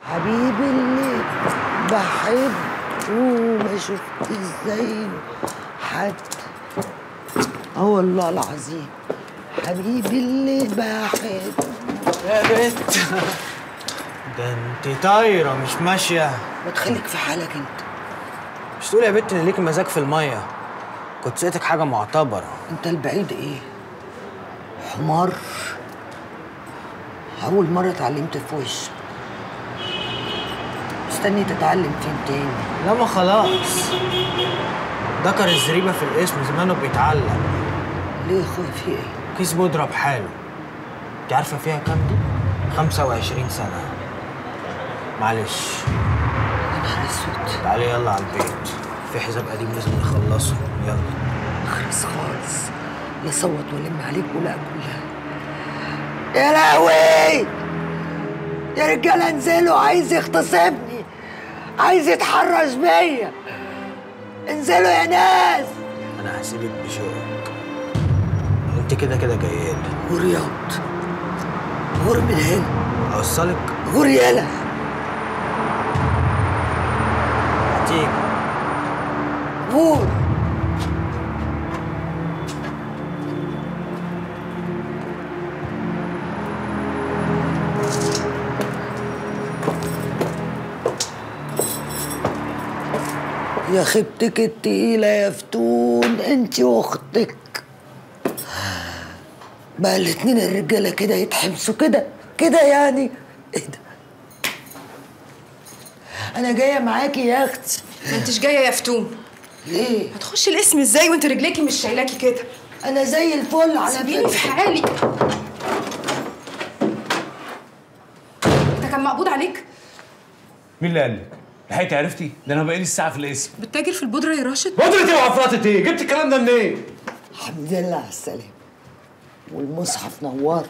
حبيبي اللي بحبه ما شفت زيه حد اه والله العظيم حبيبي اللي بحبه يا بت ده انت طايره مش ماشيه ما تخليك في حالك انت مش تقول يا بت ان ليك مزاج في الميه كنت سقيتك حاجه معتبره انت البعيد ايه حمار اول مره اتعلمت في وش استني تتعلم فين تاني لا ما خلاص ذكر الزريبه في الاسم زمانه بيتعلم ليه يا اخويا في ايه كيس بودره بحاله انت عارفه فيها كام دي 25 سنه معلش يا نهار اسود تعالي يلا على البيت في حساب قديم لازم نخلصه يلا اخرس خالص لا صوت ولم عليك ولا كلها يا لهوي يا رجاله انزلوا عايز يغتصبني عايز يتحرش بيا انزلوا يا ناس انا هسيبك بشوقك انت كده كده جايه لي غور ياض غور من هنا اوصلك غور يالا هتيجي غور يا خيبتك التقيلة يا فتون انت واختك بقى الاتنين الرجالة كده يتحبسوا كده كده يعني ايه ده انا جاية معاكي يا اختي ما انتش جايه يا فتون ليه هتخشي الاسم ازاي وانت رجليكي مش شايلاكي كده انا زي الفل على سيبيني في فكرة حالي انت كان مقبوض عليك مين اللي قال لك؟ لحقتي عرفتي؟ ده انا بقالي الساعه في الاسم بتتاجر في البودره يا راشد بودرة ايه وعفرطة ايه؟ جبت الكلام ده منين؟ الحمد لله على السلامة والمصحف نورت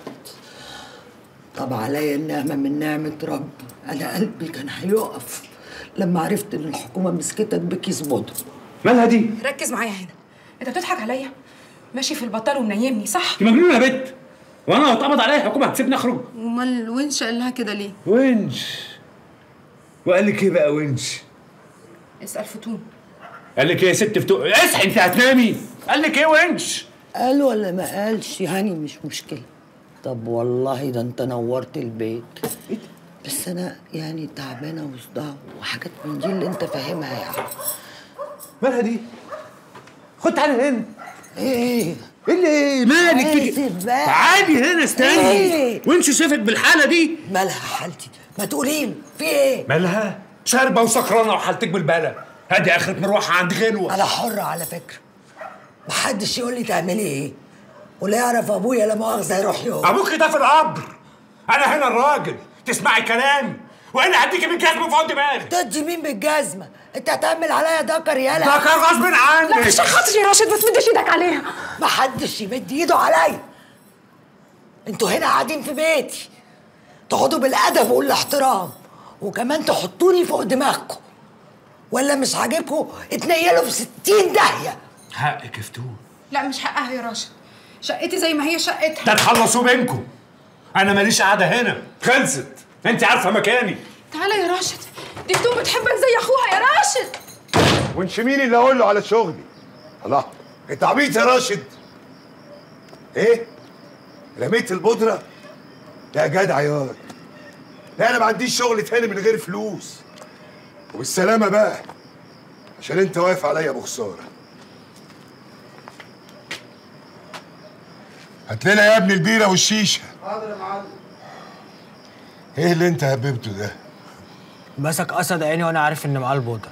طب عليا النعمة من نعمة ربي أنا قلبي كان هيقف لما عرفت إن الحكومة مسكتك بكيس بودرة مالها دي؟ ركز معايا هنا انت بتضحك عليا ماشي في البطال ومنيمني صح انت مجنونه يا بت؟ وانا لو اتقبض عليا الحكومه هتسيبني اخرج؟ امال وينش قال لها كده ليه ونش وقال لك ايه بقى ونش؟ اسال فتون قال لك ايه يا ست فتوق اصحي انت هتنامي قال لك ايه ونش؟ قال ولا ما قالش يعني مش مشكلة طب والله ده انت نورت البيت بس انا يعني تعبانة وصداع وحاجات من دي اللي انت فاهمها يعني مالها دي؟ خد تعالى هنا ايه ايه اللي ايه؟ مالك آسف كده؟ بقى. تعالي هنا استني إيه؟ ونش شافك بالحاله دي مالها حالتي ما تقوليلي في ايه مالها؟ شاربه وسكرانه وحالتك بالبلا هادي اخرة مروحه عند غنوه انا حرة على فكرة محدش يقول لي تعملي ايه ولا يعرف ابويا لا مؤاخذة يروح يوم ابوك ده في القبر انا هنا الراجل تسمعي كلامي وانا هديكي بالجزمه فوق دماغك تدي مين بالجزمة انت هتعمل عليا دكر يالا ده كان غصب عنك لا عشان خاطري يا راشد ما تمدش ايدك عليها محدش يمد ايده عليا انتوا هنا قاعدين في بيتي تقعدوا بالادب والاحترام وكمان تحطوني فوق دماغكم ولا مش عاجبكم اتنيلوا في ستين داهية حقك يفتون لا مش حقها يا راشد شقتي زي ما هي شقتها تتخلصوا بينكم انا ماليش قاعده هنا خلصت انت عارفه مكاني تعالى يا راشد دي فتون بتحبك زي اخوها يا راشد وانش مين اللي اقول له على شغلي الله انت عبيط يا راشد ايه رميت البودره يا جدع ياض لا انا ما عنديش شغل تاني من غير فلوس وبالسلامه بقى عشان انت واقف عليا بخساره هات لنا يا ابني البيره والشيشه حاضر يا معلم ايه اللي انت هببته ده مسك اسد عيني وانا عارف ان معاه البودره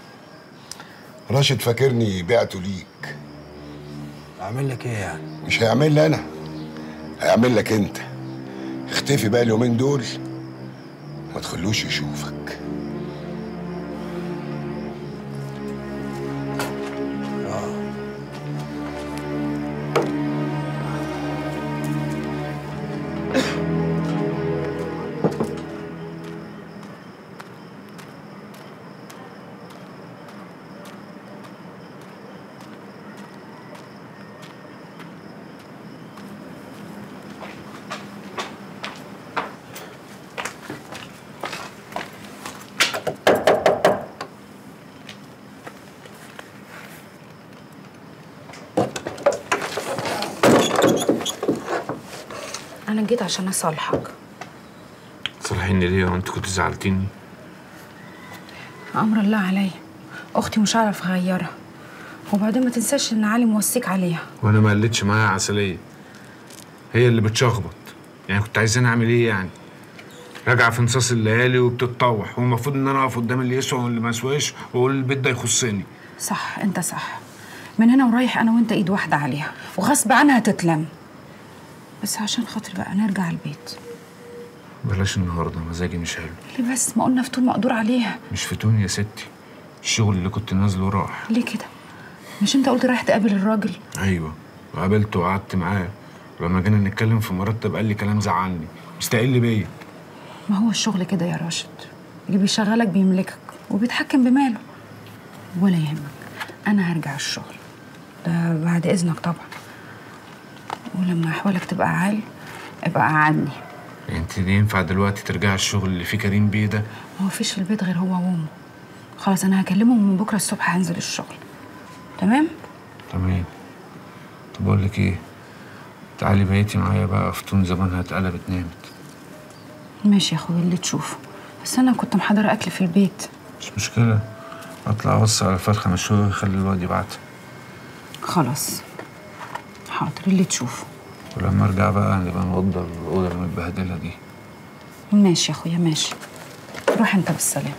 راشد فاكرني بعته ليك اعمل لك ايه يعني مش هيعمل لي انا هيعمل لك انت اختفي بقى اليومين دول ما تخلوش يشوفك انا جيت عشان اصالحك تصلحيني ليه وانت كنت زعلتيني امر الله عليا اختي مش هعرف اغيرها وبعدين ما تنساش ان علي موصيك عليها وانا ما قلتش معاها عسليه هي اللي بتشخبط يعني كنت عايزين اعمل ايه يعني راجعه في نصاص الليالي وبتتطوح والمفروض ان انا اقف قدام اللي يسوى واللي ما يسواش واقول البيت ده يخصني صح انت صح من هنا ورايح انا وانت ايد واحده عليها وغصب عنها تتلم بس عشان خاطر بقى نرجع البيت بلاش النهارده مزاجي مش حلو ليه بس ما قلنا فتون مقدور عليها مش فتون يا ستي الشغل اللي كنت نازله راح ليه كده مش انت قلت رايح تقابل الراجل ايوه وقابلته وقعدت معاه ولما جينا نتكلم في مرتب قال لي كلام زعلني مستقل بيا ما هو الشغل كده يا راشد اللي بيشغلك بيملكك وبيتحكم بماله ولا يهمك انا هرجع الشغل ده بعد اذنك طبعا ولما احوالك تبقى عال ابقى قعدني يعني انت دي ينفع دلوقتي ترجعي الشغل اللي فيه كريم بيه ده ما هو فيش في البيت غير هو وامه خلاص انا هكلمه ومن بكره الصبح هنزل الشغل تمام تمام طب اقول لك ايه تعالي بقيتي معايا بقى فتون زمانها اتقلبت نامت ماشي يا اخويا اللي تشوفه بس انا كنت محضره اكل في البيت مش مشكله اطلع اوصي على فرخه مشويه ويخلي الواد يبعتها خلاص حاضر اللي تشوفه ولما ارجع بقى نبقى نوضب الاوضه المتبهدله دي ماشي يا اخويا ماشي روح انت بالسلامه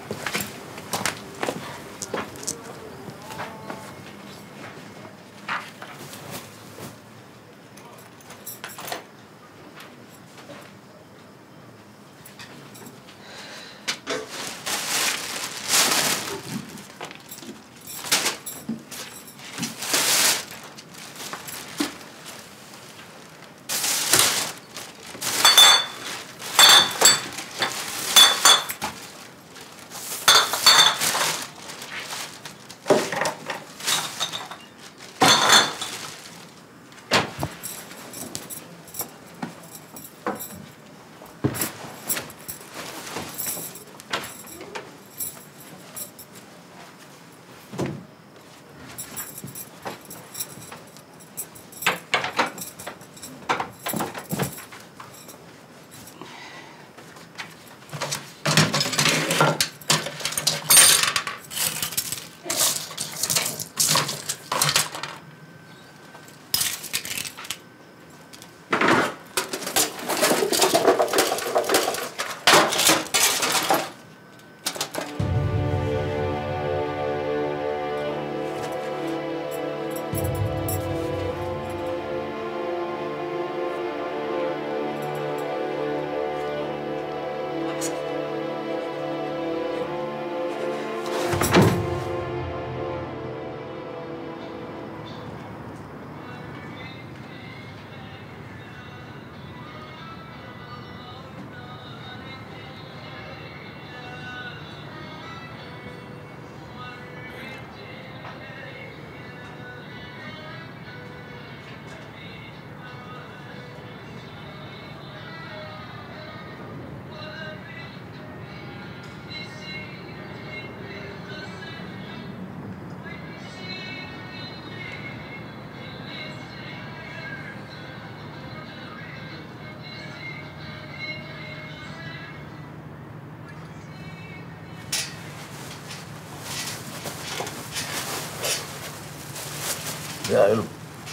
يا علو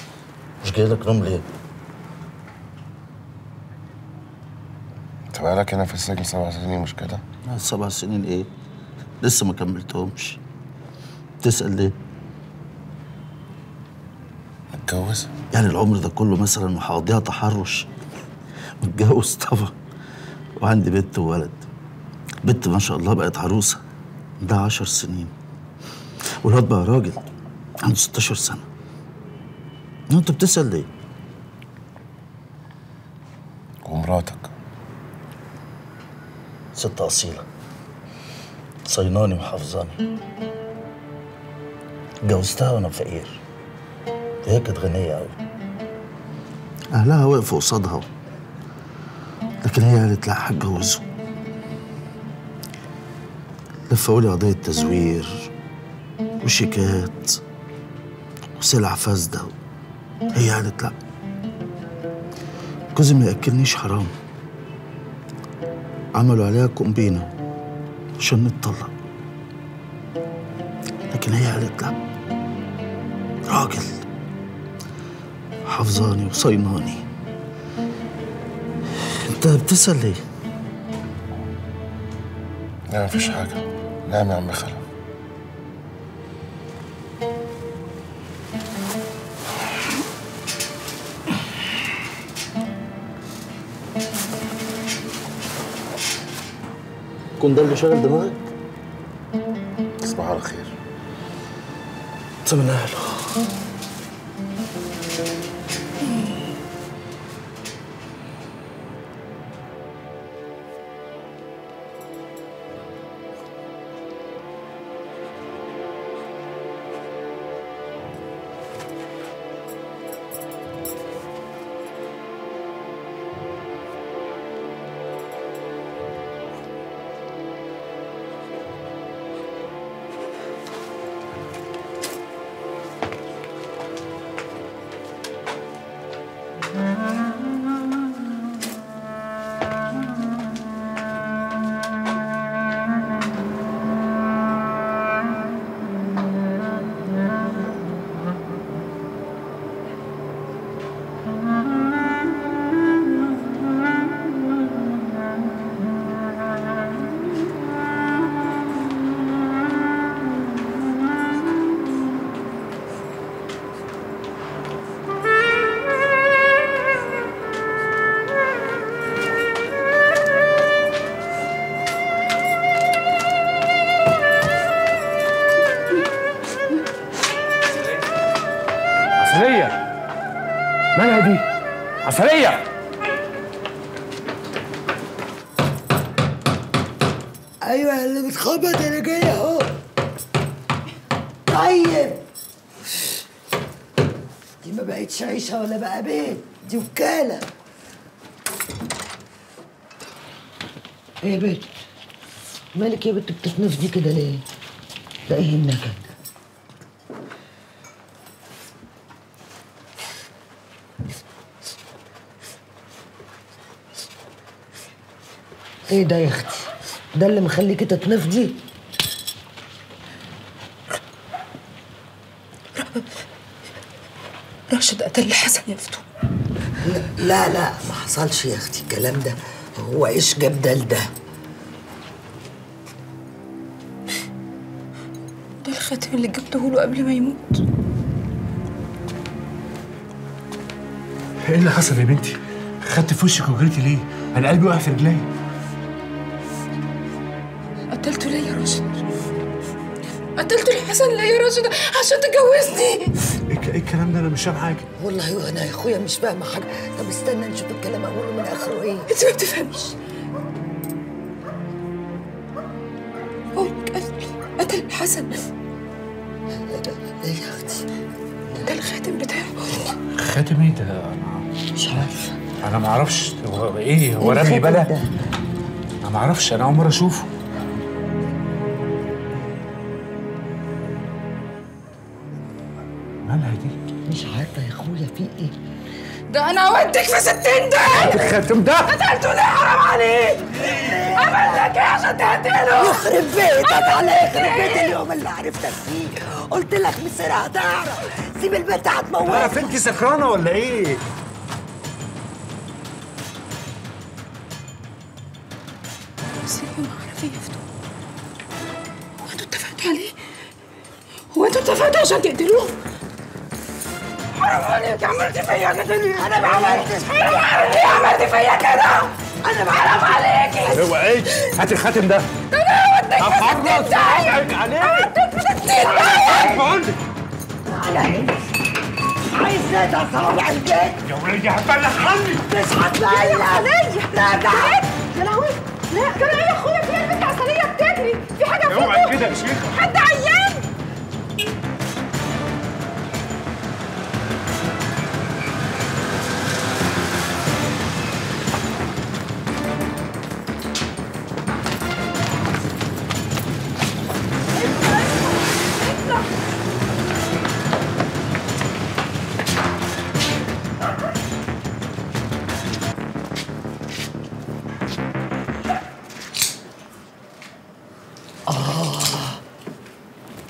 مش جاي لك نوم ليه؟ انت بقالك هنا في السجن سبع سنين مش كده؟ سبع سنين ايه؟ لسه ما كملتهمش تسأل ليه؟ متجوز؟ يعني العمر ده كله مثلا وهقضيها تحرش متجوز طبعا وعندي بنت وولد بنت ما شاء الله بقت عروسة ده عشر سنين والواد بقى راجل عنده 16 سنة انت بتسأل ليه؟ ومراتك ست أصيلة صيناني وحافظاني اتجوزتها وأنا فقير هي كانت غنية أوي أهلها وقفوا قصادها لكن هي قالت لا هتجوزه لفوا لي قضية تزوير وشيكات وسلع فاسدة هي قالت لا جوزي ما ياكلنيش حرام عملوا عليها كومبينة عشان نتطلق لكن هي قالت لا راجل حافظاني وصيناني انت بتسأل ليه؟ لا مفيش حاجة نعم يا عم خلف كون ده اللي شغل دماغك؟ تصبح على خير سمعنا له عسلية مالها دي؟ عسلية ايوه اللي بتخبط انا جاي اهو طيب دي ما بقتش عيشه ولا بقى بيت دي وكاله ايه يا بنت مالك يا بنت بتتنفضي كده ليه؟ ده ايه النكد ايه ده يا اختي؟ ده اللي مخليكي تتنفضي؟ راشد قتل حسن يا فتون لا لا ما حصلش يا اختي الكلام ده هو ايش جاب ده لده ده الخاتم اللي جبته له قبل ما يموت ايه اللي حصل يا بنتي؟ خدت في وشك وجريتي ليه؟ انا قلبي وقع في رجلي قتلته ليه يا راشد قتلته لحسن ليه يا راشد عشان تجوزني ايه إيه الكلام ده انا مش فاهم حاجه والله وانا يا اخويا مش فاهمه حاجه طب استنى نشوف الكلام اوله من اخره ايه انت ما بتفهميش هو قتل قتل حسن ايه يا اختي ده الخاتم بتاعه خاتم ايه ده؟ انا مش عارفه انا ما اعرفش هو ايه هو إيه رمي الخاتم بلا؟ ده؟ انا ما اعرفش انا اول مره اشوفه مالها دي؟ مش عارفه يا اخويا في ايه ده انا اوديك في ستين ده الخاتم ده قتلته ليه حرام عليك عمل لك ايه عشان تقتله يخرب بيتك على يخرب بيت اليوم اللي عرفتك فيه قلت لك مصير هتعرف سيب البنت هتموت عارف انت سكرانه ولا ايه؟ بس هي ما عارف ايه يا فتون هو انتوا اتفقتوا عليه؟ هو انتوا اتفقتوا عشان تقتلوه؟ حرام عليك عملت فيا كده ليه؟ انا ما عملتش حرام عليك عملت فيا كده؟ انا ما حرام عليكي هو ايه؟ هات الخاتم ده انا اوديك في هفرط ستين داهية صوابعك عليه اوديك في ستين داهية بقول لك على هنا عايز نادى صوابع البيت يا ولدي هتبلغ عني مش هتلاقي عليا راجع يا لهوي لا كده ايه يا اخويا في البنت عسلية بتجري في حاجة اوعى فيكم كده يا شيخ حد عيان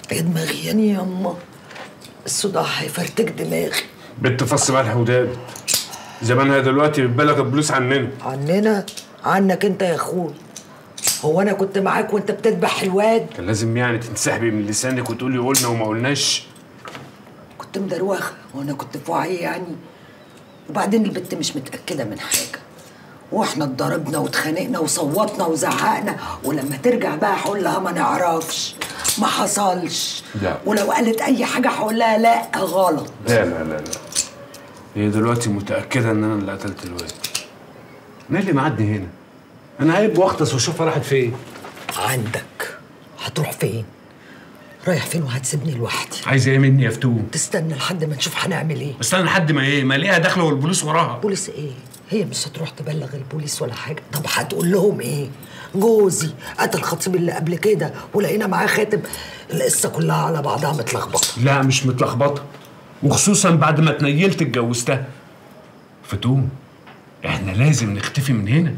يا دماغي يعني يا يما الصداع هيفرتك دماغي بنت فص ملح وداب زمانها دلوقتي بتبلغ البوليس عننا عننا عنك انت يا اخوي هو انا كنت معاك وانت بتذبح الواد كان لازم يعني تنسحبي من لسانك وتقولي قلنا وما قلناش كنت مدروخه وانا كنت في وعي يعني وبعدين البت مش متاكده من حاجه واحنا اتضربنا واتخانقنا وصوتنا وزعقنا ولما ترجع بقى هقول لها ما نعرفش ما حصلش لا. ولو قالت اي حاجه هقول لها لا غلط لا لا لا لا هي دلوقتي متأكدة إن أنا اللي قتلت الواد أنا اللي معدي هنا أنا عيب وأختص وأشوفها راحت فين عندك هتروح فين رايح فين وهتسيبني لوحدي عايزة إيه مني يا فتون؟ تستنى لحد ما نشوف هنعمل ايه استنى لحد ما إيه؟ ما ليها داخلة والبوليس وراها بوليس ايه هي مش هتروح تبلغ البوليس ولا حاجه طب هتقول لهم ايه جوزي قتل خطيب اللي قبل كده ولقينا معاه خاتم القصه كلها على بعضها متلخبطه لا مش متلخبطة وخصوصا بعد ما اتنيلت اتجوزتها فتون إحنا لازم نختفي من هنا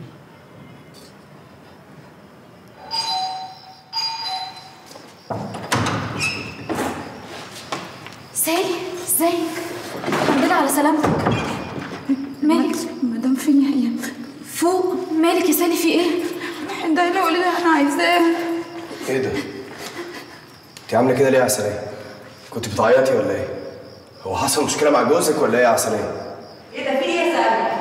سالي ازيك الحمد لله على سلامتك مالك مدام فين يا ايام فوق مالك يا سالي في ايه ده قولي لي انا عايزاه ايه ده؟ انت عامله كده ليه يا عسلية؟ كنت بتعيطي ولا ايه؟ هو حصل مشكلة مع جوزك ولا ايه يا عسلية؟ ايه ده في ايه يا سامي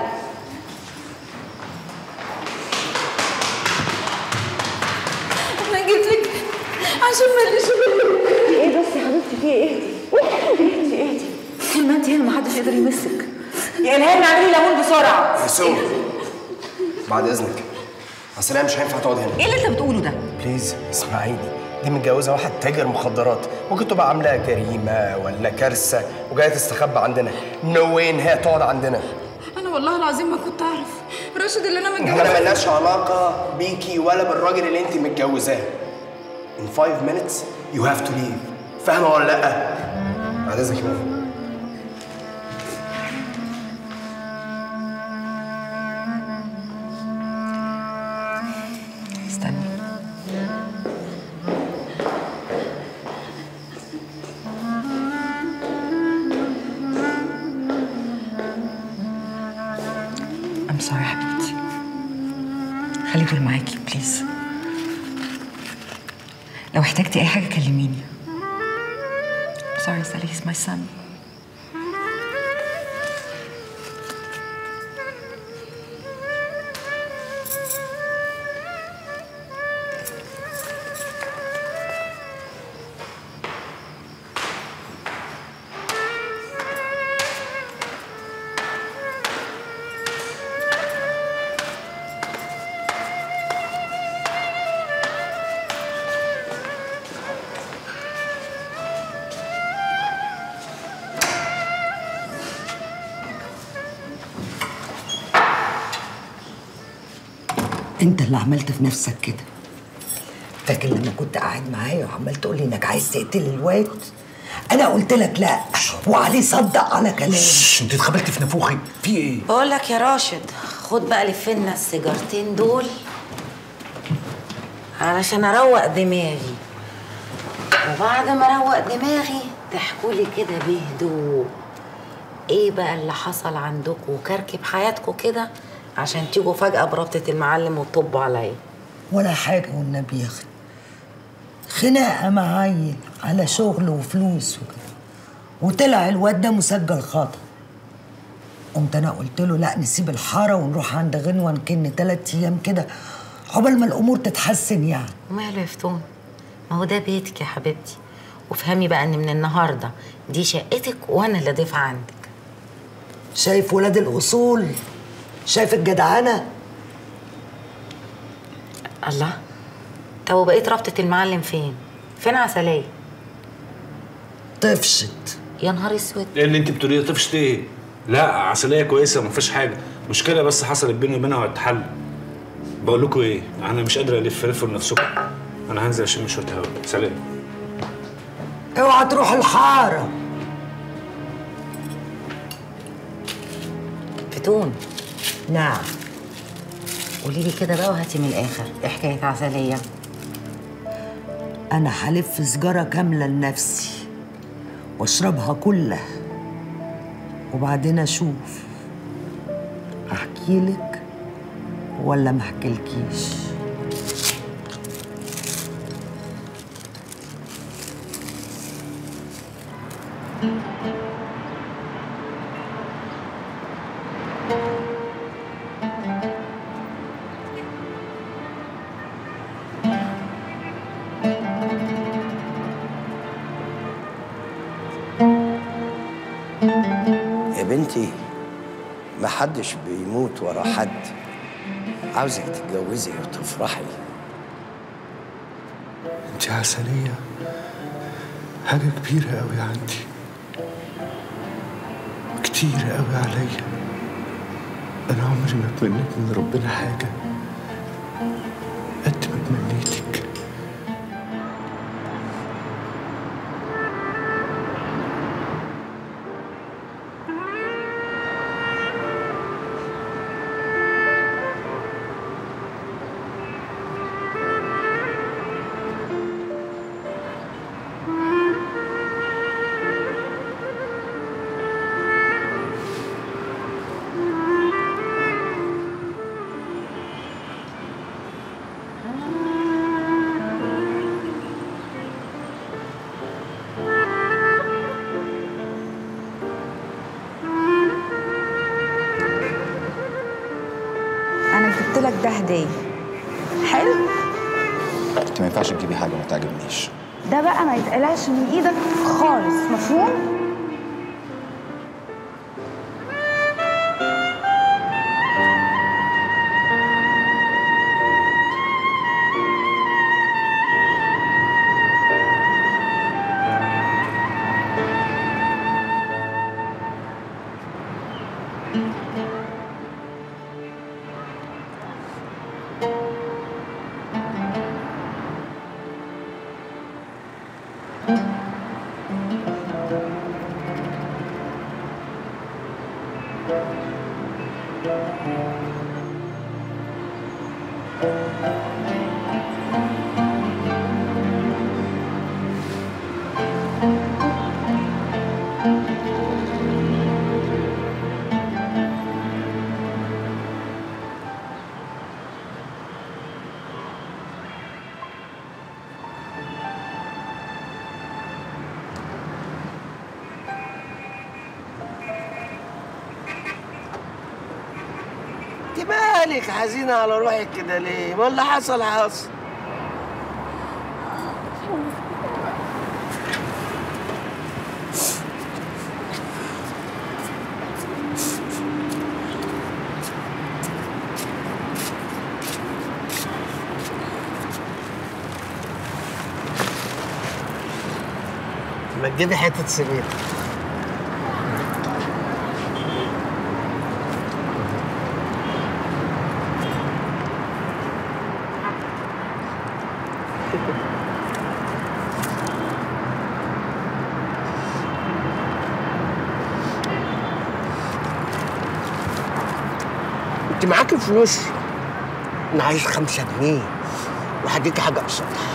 انا جيت لك عشان ماليش ايه بس يا حبيبتي في ايه اهدي اهدي طول ما انت هنا محدش يقدر يمسك يا الهام اعملي ليمون بسرعه يا سو بعد اذنك عسلية مش هينفع تقعد هنا ايه اللي انت بتقوله ده بليز اسمعيني دي متجوزة واحد تاجر مخدرات ممكن تبقى عاملة جريمة ولا كارثة وجاية تستخبى عندنا نو واي ان هي تقعد عندنا انا والله العظيم ما كنت اعرف راشد اللي انا احنا متجوزه ملناش علاقة بيكي ولا بالراجل اللي انت متجوزاه in five minutes you have to leave فاهمة ولا لأ؟ بعد اذنك يا ماما استني I'm sorry حبيبتي خلي دول معاكي بليز لو احتجتي اي حاجه كلميني sorry Sally he's my son انت اللي عملت في نفسك كده فاكر لما كنت قاعد معايا وعمال تقول لي انك عايز تقتل الواد انا قلت لك لا وعليه صدق على كلامي انت اتخبلت في نافوخي في ايه؟ بقول لك يا راشد خد بقى لفنا السيجارتين دول علشان اروق دماغي وبعد ما اروق دماغي تحكوا لي كده بهدوء ايه بقى اللي حصل عندكم وكركب حياتكم كده عشان تيجوا فجأة بربطة المعلم وتطبوا عليا ولا حاجه والنبي يا اخي خناقه مع عيل على شغل وفلوس وكده وطلع الواد ده مسجل خطأ قمت انا قلت له لا نسيب الحاره ونروح عند غنوه نكن تلات ايام كده عقبال ما الامور تتحسن يعني وماله يا فتون ما هو ده بيتك يا حبيبتي وافهمي بقى ان من النهارده دي شقتك وانا اللي ضيفه عندك شايف ولاد الاصول شايف الجدعنه الله طب وبقيت رابطة المعلم فين؟ فين عسلية؟ طفشت يا نهار اسود ايه اللي انت بتقوليه طفشت ايه؟ لا عسلية كويسة ما فيش حاجة مشكلة بس حصلت بيني وبينها وهتتحل بقول لكم ايه؟ انا مش قادر الف الف لنفسكم انا هنزل اشم شوية هوا سلام اوعى تروح الحاره فتون نعم قولي لي كده بقى وهاتي من الاخر ايه حكاية عسلية؟ انا هلف سجاره كامله لنفسي واشربها كلها وبعدين اشوف احكي لك ولا ما احكيلكيش يا بنتي محدش بيموت ورا حد عاوزك تتجوزي وتفرحي انت عسلية حاجة كبيرة قوي عندي كتير قوي عليا انا عمري ما اتمنيت من ربنا حاجة قد ما اتمنيتك انا جبت لك ده هديه حلو انت ما ينفعش تجيبي حاجه ما تعجبنيش ده بقى ما يتقلعش من ايدك خالص مفهوم انت مالك حزينة على روحك كده ليه؟ ما اللي حصل حصل ما تجيبي حتة سمير انت معاكي فلوس انا عايز خمسة جنيه وهديكي حاجة قصادها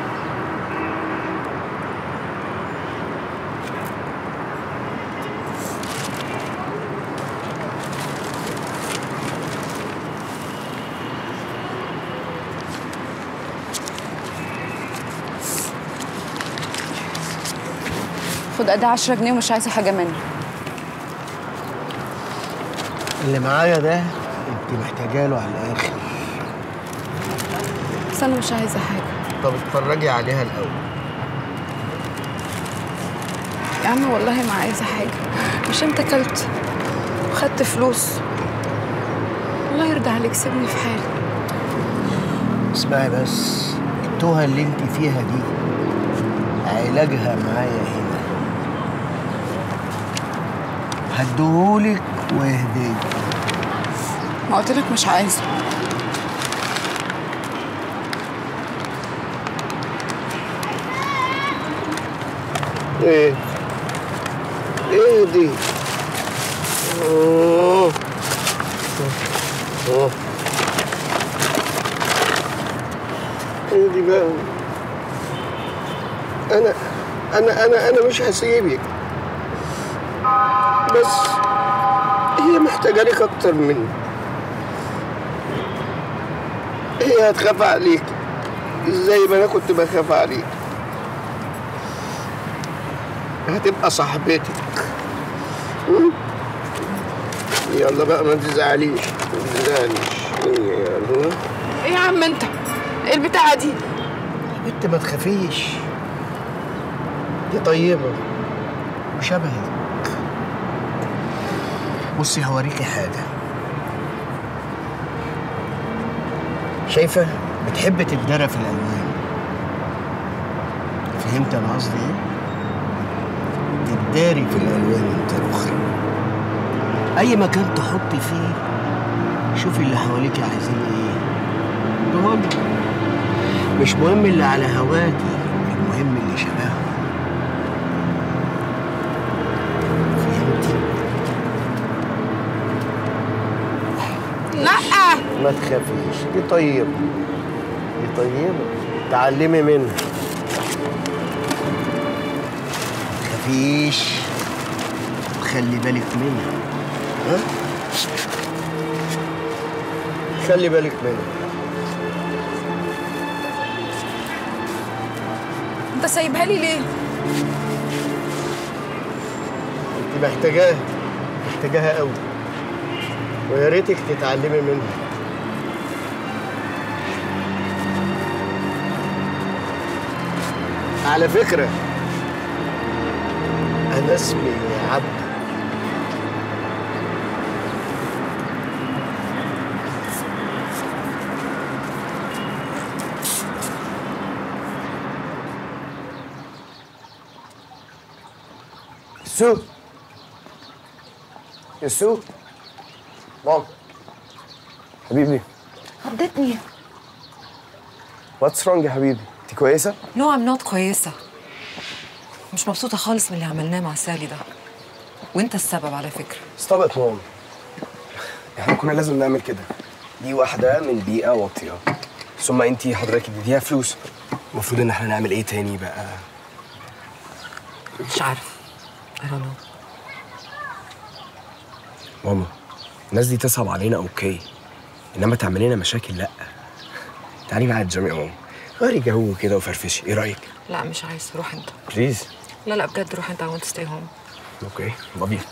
خد ادي 10 جنيه ومش عايزه حاجه منك اللي معايا ده انت محتاجه له على الاخر بس انا مش عايزه حاجه طب اتفرجي عليها الاول يا عم والله ما عايزه حاجه مش انت كلت وخدت فلوس الله يرضى عليك سيبني في حالي اسمعي بس التوهه اللي انت فيها دي علاجها معايا هنا هديهولك وهديه ما قلت لك مش عايزه ايه ايه دي أوه. أوه. ايه دي بقى انا انا انا انا مش هسيبك بس هي محتاجه لك اكتر مني هي هتخاف عليك زي ما انا كنت بخاف عليك هتبقى صاحبتك م? يلا بقى ما تزعليش ما تزعليش يلا ايه يا عم انت ايه البتاعه دي بنت ما تخافيش دي طيبة وشبهك بصي هوريكي حاجة شايفة بتحب تتدرى في الألوان فهمت أنا قصدي إيه؟ تتداري في الألوان أنت الأخرى أي مكان تحطي فيه شوفي اللي حواليكي عايزين إيه دول مش مهم اللي على هواكي المهم اللي شبههم فهمتي؟ لا ما تخافيش دي طيبة دي طيبة تعلمي منها ما تخافيش خلي بالك منها ها؟ خلي بالك منها انت سايبها لي ليه انت محتاجاها محتاجاها قوي ويا ريتك تتعلمي منها على فكرة أنا اسمي عبد سو يا سو مام حبيبي خضتني واتس رونج يا حبيبي انت كويسه نو ام نوت كويسة مش مبسوطة خالص من اللي عملناه مع سالي ده وانت السبب على فكرة ستوب مام احنا كنا لازم نعمل كده دي واحده من بيئه واطيه ثم انت حضرتك اديتيها فلوس المفروض ان احنا نعمل ايه تاني بقى مش عارف I don't know ماما الناس دي تصعب علينا اوكي انما تعمل لنا مشاكل لا تعالي معايا الجيم يا ماما غيري جو كده وفرفشي ايه رايك لا مش عايز روح انت بليز لا لا بجد روح انت I want to stay home اوكي لاف يو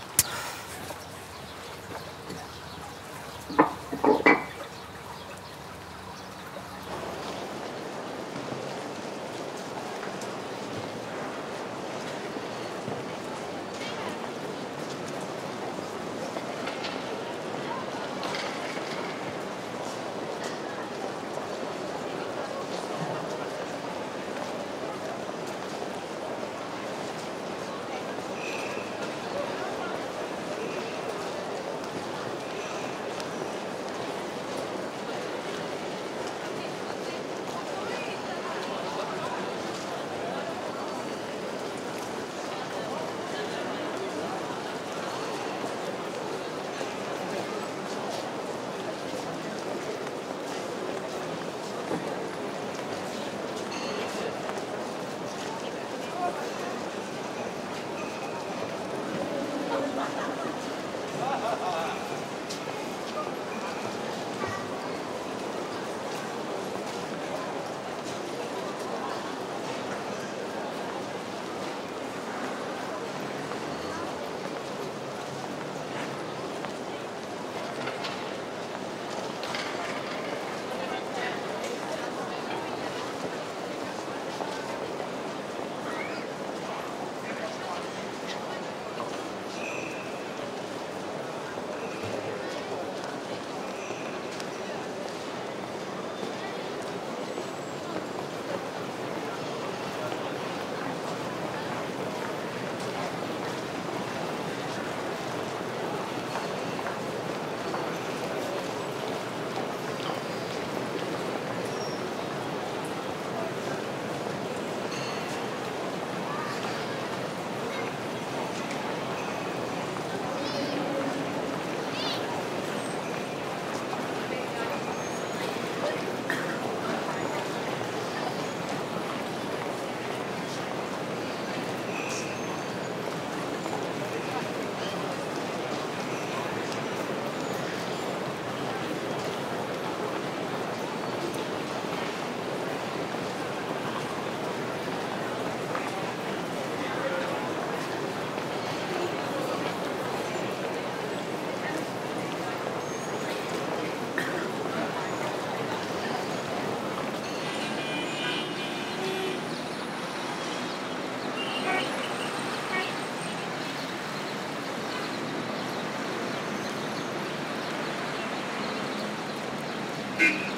إيه